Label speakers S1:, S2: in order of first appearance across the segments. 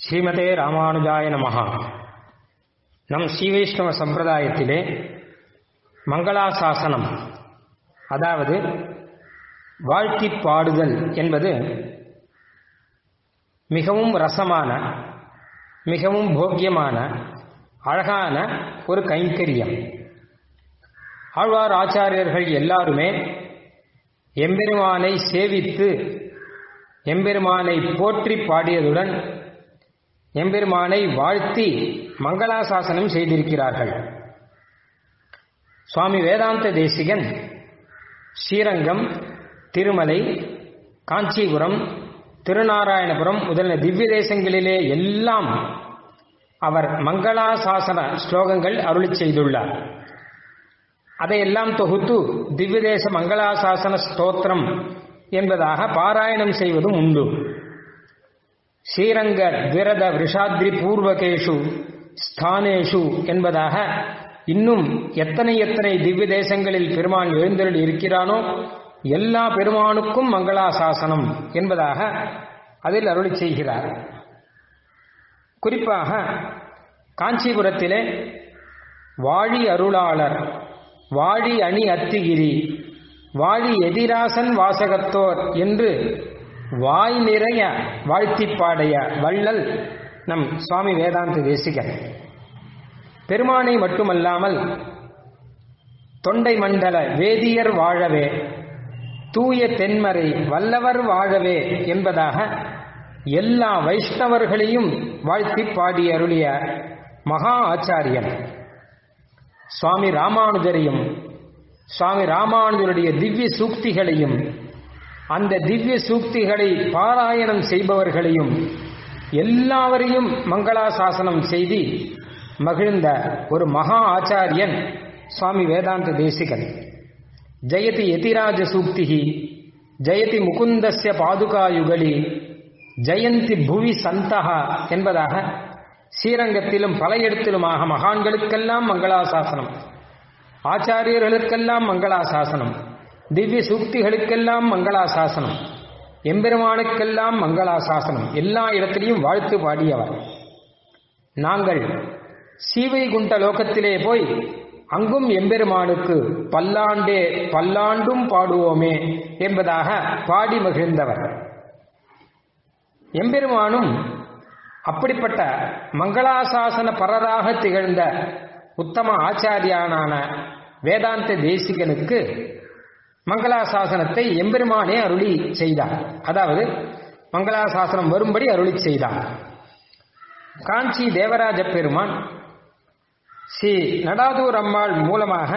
S1: ஸ்ரீமதே ராமானுஜாய நமஹா நம் ஸ்ரீவைஷ்ணவ சம்பிரதாயத்திலே மங்களாசாசனம் அதாவது வாழ்த்தி பாடுதல் என்பது மிகவும் ரசமான மிகவும் போக்கியமான அழகான ஒரு கைங்கரியம் ஆழ்வார் ஆச்சாரியர்கள் எல்லாருமே எம்பெருமானை சேவித்து எம்பெருமானை போற்றி பாடியதுடன் எம்பெருமானை வாழ்த்தி மங்களாசாசனம் செய்திருக்கிறார்கள் சுவாமி வேதாந்த தேசிகன் ஸ்ரீரங்கம் திருமலை காஞ்சிபுரம் திருநாராயணபுரம் முதலிய திவ்ய தேசங்களிலே எல்லாம் அவர் மங்களாசாசன ஸ்லோகங்கள் அருளி செய்துள்ளார் அதையெல்லாம் தொகுத்து திவ்யதேச மங்களாசாசன ஸ்தோத்திரம் என்பதாக பாராயணம் செய்வதும் உண்டு ஸ்ரீரங்க விரத விஷாத்ரி பூர்வகேஷு ஸ்தானேஷு என்பதாக இன்னும் எத்தனை எத்தனை திவ்ய தேசங்களில் பெருமான் எழுந்தருள் இருக்கிறானோ எல்லா பெருமானுக்கும் மங்களாசாசனம் என்பதாக அதில் அருளி செய்கிறார் குறிப்பாக காஞ்சிபுரத்திலே வாழி அருளாளர் வாழி அணி அத்திகிரி வாழி எதிராசன் வாசகத்தோர் என்று வாய் நிறைய வாழ்த்திப்பாடைய வள்ளல் நம் சுவாமி வேதாந்த தேசிகன் பெருமானை மட்டுமல்லாமல் தொண்டை மண்டல வேதியர் வாழவே தூய தென்மறை வல்லவர் வாழவே என்பதாக எல்லா வைஷ்ணவர்களையும் வாழ்த்தி பாடி அருளிய மகா ஆச்சாரியன் சுவாமி ராமானுஜரையும் சுவாமி ராமானுஜருடைய திவ்ய சூக்திகளையும் அந்த திவ்ய சூக்திகளை பாராயணம் செய்பவர்களையும் எல்லாவரையும் மங்களாசாசனம் செய்து மகிழ்ந்த ஒரு மகா ஆச்சாரியன் சுவாமி வேதாந்த தேசிகன் ஜெயதி யதிராஜ சூக்திகி ஜெயதி முகுந்தஸ்ய பாதுகாயுகலி ஜெயந்தி புவி சந்தகா என்பதாக ஸ்ரீரங்கத்திலும் பல இடத்திலுமாக மகான்களுக்கெல்லாம் மங்களாசாசனம் ஆச்சாரியர்களுக்கெல்லாம் மங்களாசாசனம் திவ்ய சூக்திகளுக்கெல்லாம் மங்களாசாசனம் எம்பெருமானுக்கெல்லாம் மங்களாசாசனம் எல்லா இடத்திலையும் வாழ்த்து பாடியவர் நாங்கள் சீவைகுண்ட லோகத்திலே போய் அங்கும் எம்பெருமானுக்கு பல்லாண்டே பல்லாண்டும் பாடுவோமே என்பதாக பாடி மகிழ்ந்தவர் எம்பெருமானும் அப்படிப்பட்ட மங்களாசாசன பரராக திகழ்ந்த உத்தம ஆச்சாரியானான வேதாந்த தேசிகனுக்கு மங்களாசாசனத்தை எம்பெருமானே அருளி செய்தார் அதாவது மங்களாசாசனம் வரும்படி அருளி செய்தார் காஞ்சி தேவராஜ பெருமான் ஸ்ரீ நடாதூர் அம்மாள் மூலமாக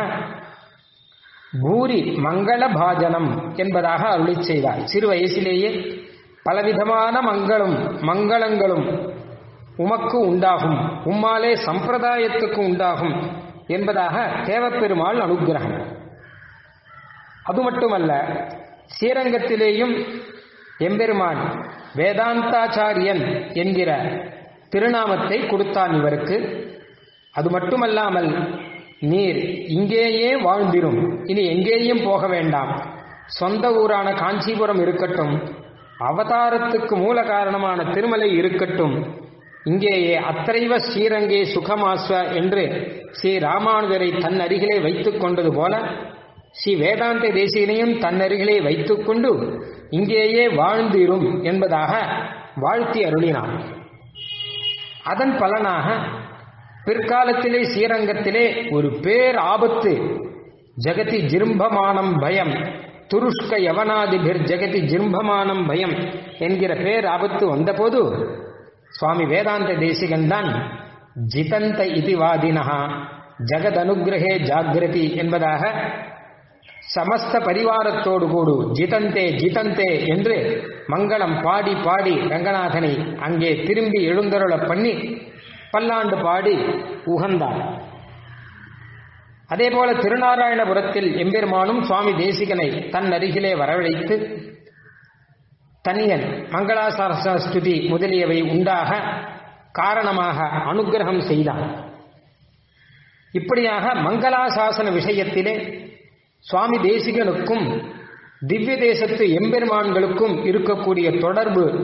S1: பூரி மங்கள பாஜனம் என்பதாக அருளி செய்தார் சிறு வயசிலேயே பலவிதமான மங்களும் மங்களங்களும் உமக்கு உண்டாகும் உம்மாலே சம்பிரதாயத்துக்கு உண்டாகும் என்பதாக தேவப்பெருமாள் அனுகிரகம் அது மட்டுமல்ல ஸ்ரீரங்கத்திலேயும் எம்பெருமான் வேதாந்தாச்சாரியன் என்கிற திருநாமத்தை கொடுத்தான் இவருக்கு அது மட்டுமல்லாமல் நீர் இங்கேயே வாழ்ந்திரும் இனி எங்கேயும் போக வேண்டாம் சொந்த ஊரான காஞ்சிபுரம் இருக்கட்டும் அவதாரத்துக்கு மூல காரணமான திருமலை இருக்கட்டும் இங்கேயே அத்தைவ ஸ்ரீரங்கே சுகமாஸ்வ என்று ஸ்ரீ ராமானுஜரை தன் அருகிலே வைத்துக் கொண்டது போல ஸ்ரீ வேதாந்த தேசியனையும் தன் அருகிலே வைத்துக்கொண்டு இங்கேயே வாழ்ந்திரும் என்பதாக வாழ்த்தி அருளினான் அதன் பலனாக பிற்காலத்திலே ஸ்ரீரங்கத்திலே ஒரு பேர் ஆபத்து ஜெகதி ஜிரும்பமானம் பயம் துருஷ்க யவனாதிபிர் ஜெகதி ஜிரும்பமானம் பயம் என்கிற பேர் ஆபத்து வந்தபோது சுவாமி வேதாந்த தேசிகன் தான் ஜிதந்த இதிவாதினஹா ஜகத் அனுகிரகே ஜாகிரதி என்பதாக சமஸ்த பரிவாரத்தோடு கூடு ஜிதந்தே ஜிதந்தே என்று மங்களம் பாடி பாடி ரங்கநாதனை அங்கே திரும்பி எழுந்தருள பண்ணி பல்லாண்டு பாடி உகந்தார் அதே போல திருநாராயணபுரத்தில் எம்பெருமானும் சுவாமி தேசிகனை தன் அருகிலே வரவழைத்து தனியன் மங்களாசார ஸ்துதி முதலியவை உண்டாக காரணமாக அனுகிரகம் செய்தான் இப்படியாக மங்களாசாசன விஷயத்திலே சுவாமி தேசிகனுக்கும் திவ்ய தேசத்து எம்பெருமான்களுக்கும் இருக்கக்கூடிய தொடர்பு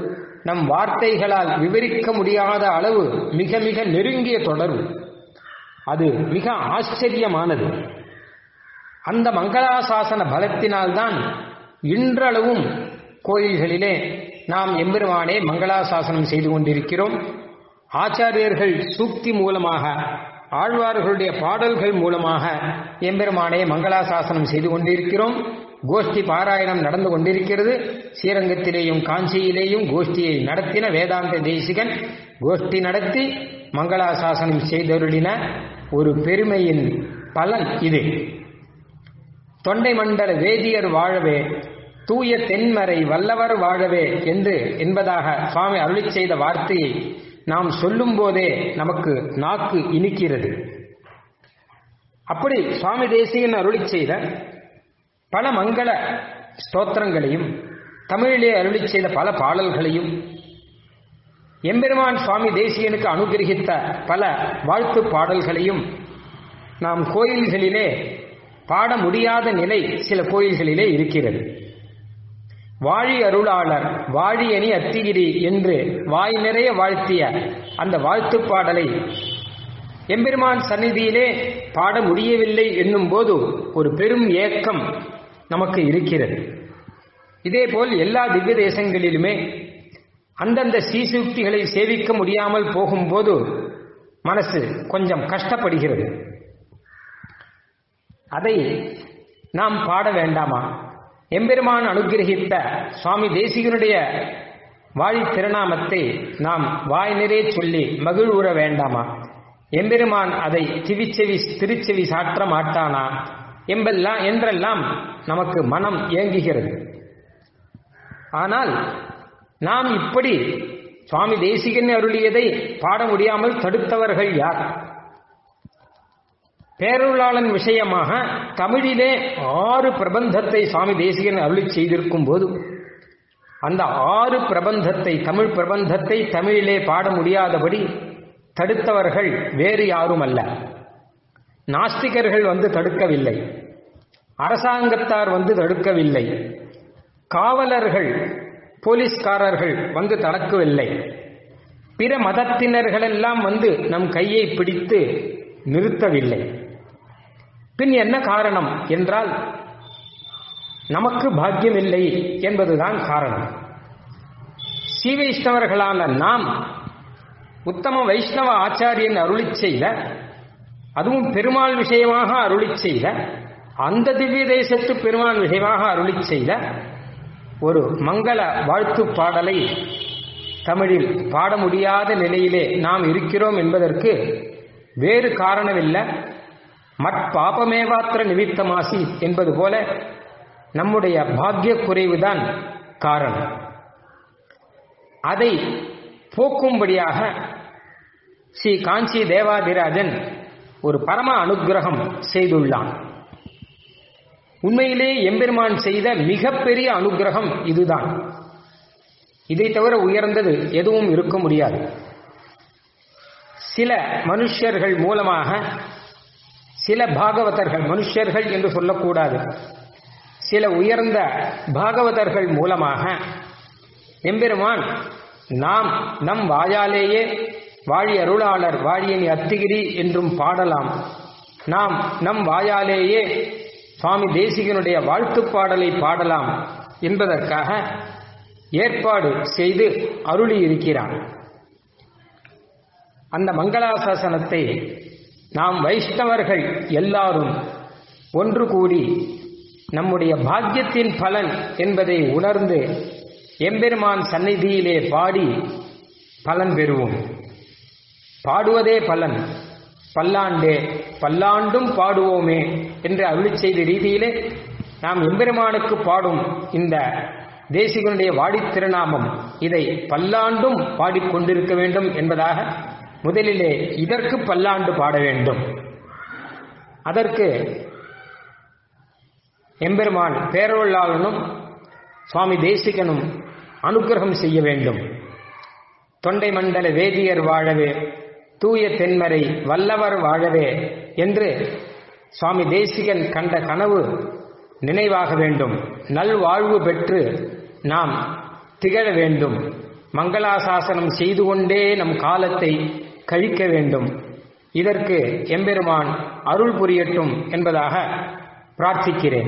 S1: நம் வார்த்தைகளால் விவரிக்க முடியாத அளவு மிக மிக நெருங்கிய தொடர்பு அது மிக ஆச்சரியமானது அந்த மங்களாசாசன பலத்தினால்தான் இன்றளவும் கோயில்களிலே நாம் எம்பெருமானே மங்களாசாசனம் செய்து கொண்டிருக்கிறோம் ஆச்சாரியர்கள் சூக்தி மூலமாக ஆழ்வார்களுடைய பாடல்கள் மூலமாக எம்பெருமானே மங்களாசாசனம் செய்து கொண்டிருக்கிறோம் கோஷ்டி பாராயணம் நடந்து கொண்டிருக்கிறது ஸ்ரீரங்கத்திலேயும் காஞ்சியிலேயும் கோஷ்டியை நடத்தின வேதாந்த தேசிகன் கோஷ்டி நடத்தி மங்களாசாசனம் செய்தருளின ஒரு பெருமையின் பலன் இது தொண்டை மண்டல வேதியர் வாழவே தூய தென்மறை வல்லவர் வாழவே என்று என்பதாக சுவாமி அருளி செய்த வார்த்தையை நாம் சொல்லும் போதே நமக்கு நாக்கு இனிக்கிறது அப்படி சுவாமி தேசிகன் அருளி செய்த பல மங்கள ஸ்தோத்திரங்களையும் தமிழிலே அருளி செய்த பல பாடல்களையும் எம்பெருமான் சுவாமி தேசிகனுக்கு அனுகிரகித்த பல வாழ்த்து பாடல்களையும் நாம் கோயில்களிலே பாட முடியாத நிலை சில கோயில்களிலே இருக்கிறது வாழி அருளாளர் வாழியணி அத்திகிரி என்று வாய் நிறைய வாழ்த்திய அந்த வாழ்த்து பாடலை எம்பெருமான் சந்நிதியிலே பாட முடியவில்லை என்னும் போது ஒரு பெரும் ஏக்கம் நமக்கு இருக்கிறது இதேபோல் எல்லா திவ்ய தேசங்களிலுமே அந்தந்த சீசுக்திகளை சேவிக்க முடியாமல் போகும்போது மனசு கொஞ்சம் கஷ்டப்படுகிறது அதை நாம் பாட வேண்டாமா எம்பெருமான் அனுகிரகித்த சுவாமி தேசிகனுடைய வாழி திருநாமத்தை நாம் வாய் நிறைய சொல்லி மகிழ்வுற வேண்டாமா எம்பெருமான் அதை திவிச்செவி திருச்செவி சாற்ற மாட்டானா என்பெல்லாம் என்றெல்லாம் நமக்கு மனம் ஏங்குகிறது ஆனால் நாம் இப்படி சுவாமி தேசிகன் அருளியதை பாட முடியாமல் தடுத்தவர்கள் யார் பேரருளாளன் விஷயமாக தமிழிலே ஆறு பிரபந்தத்தை சுவாமி தேசிகன் அருளி செய்திருக்கும் போது அந்த ஆறு பிரபந்தத்தை தமிழ் பிரபந்தத்தை தமிழிலே பாட முடியாதபடி தடுத்தவர்கள் வேறு யாரும் அல்ல நாஸ்திகர்கள் வந்து தடுக்கவில்லை அரசாங்கத்தார் வந்து தடுக்கவில்லை காவலர்கள் போலீஸ்காரர்கள் வந்து தடுக்கவில்லை பிற மதத்தினர்களெல்லாம் வந்து நம் கையை பிடித்து நிறுத்தவில்லை பின் என்ன காரணம் என்றால் நமக்கு பாக்கியமில்லை என்பதுதான் காரணம் ஸ்ரீ வைஷ்ணவர்களான நாம் உத்தம வைஷ்ணவ ஆச்சாரியன் அருளி செய்த அதுவும் பெருமாள் விஷயமாக அருளி செய்த அந்த திவ்ய தேசத்து பெருமாள் விஷயமாக அருளி செய்த ஒரு மங்கள வாழ்த்து பாடலை தமிழில் பாட முடியாத நிலையிலே நாம் இருக்கிறோம் என்பதற்கு வேறு காரணமில்லை மட்பாபமேவாத்திர நிமித்தமாசி என்பது போல நம்முடைய பாக்கிய குறைவுதான் காரணம் அதை போக்கும்படியாக ஸ்ரீ காஞ்சி தேவாதிராஜன் ஒரு பரம அனுகிரகம் செய்துள்ளான் உண்மையிலே எம்பெருமான் செய்த மிகப்பெரிய அனுகிரகம் இதுதான் இதை தவிர உயர்ந்தது எதுவும் இருக்க முடியாது சில மனுஷர்கள் மூலமாக சில பாகவதர்கள் மனுஷர்கள் என்று சொல்லக்கூடாது சில உயர்ந்த பாகவதர்கள் மூலமாக எம்பெருமான் நாம் நம் வாயாலேயே வாழி அருளாளர் வாழியனி அத்திகிரி என்றும் பாடலாம் நாம் நம் வாயாலேயே சுவாமி தேசிகனுடைய வாழ்த்து பாடலை பாடலாம் என்பதற்காக ஏற்பாடு செய்து அருளி இருக்கிறான் அந்த மங்களாசாசனத்தை நாம் வைஷ்ணவர்கள் எல்லாரும் ஒன்று கூடி நம்முடைய பாக்கியத்தின் பலன் என்பதை உணர்ந்து எம்பெருமான் சந்நிதியிலே பாடி பலன் பெறுவோம் பாடுவதே பலன் பல்லாண்டே பல்லாண்டும் பாடுவோமே என்று அருளி செய்த ரீதியிலே நாம் எம்பெருமானுக்கு பாடும் இந்த தேசிகனுடைய வாடித் திருநாமம் இதை பல்லாண்டும் பாடிக்கொண்டிருக்க வேண்டும் என்பதாக முதலிலே இதற்கு பல்லாண்டு பாட வேண்டும் அதற்கு எம்பெருமான் பேரவள்ளாளனும் சுவாமி தேசிகனும் அனுகிரகம் செய்ய வேண்டும் தொண்டை மண்டல வேதியர் வாழவே தூய தென்மறை வல்லவர் வாழவே என்று சுவாமி தேசிகன் கண்ட கனவு நினைவாக வேண்டும் நல்வாழ்வு பெற்று நாம் திகழ வேண்டும் மங்களாசாசனம் செய்து கொண்டே நம் காலத்தை கழிக்க வேண்டும் இதற்கு எம்பெருமான் அருள் புரியட்டும் என்பதாக பிரார்த்திக்கிறேன்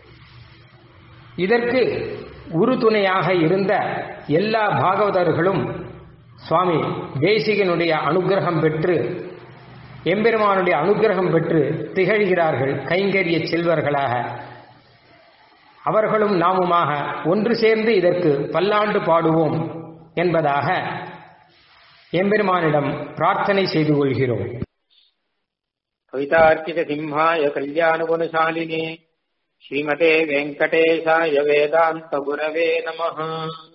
S1: இதற்கு உறுதுணையாக இருந்த எல்லா பாகவதர்களும் சுவாமி தேசிகனுடைய அனுகிரகம் பெற்று எம்பெருமானுடைய அனுகிரகம் பெற்று திகழ்கிறார்கள் கைங்கரிய செல்வர்களாக அவர்களும் நாமுமாக ஒன்று சேர்ந்து இதற்கு பல்லாண்டு பாடுவோம் என்பதாக எம்பெருமானிடம் பிரார்த்தனை செய்து கொள்கிறோம்
S2: कवितार्कित सिंहाय कल्याणगुणशालिने श्रीमते वेङ्कटेशाय वेदान्तगुरवे नमः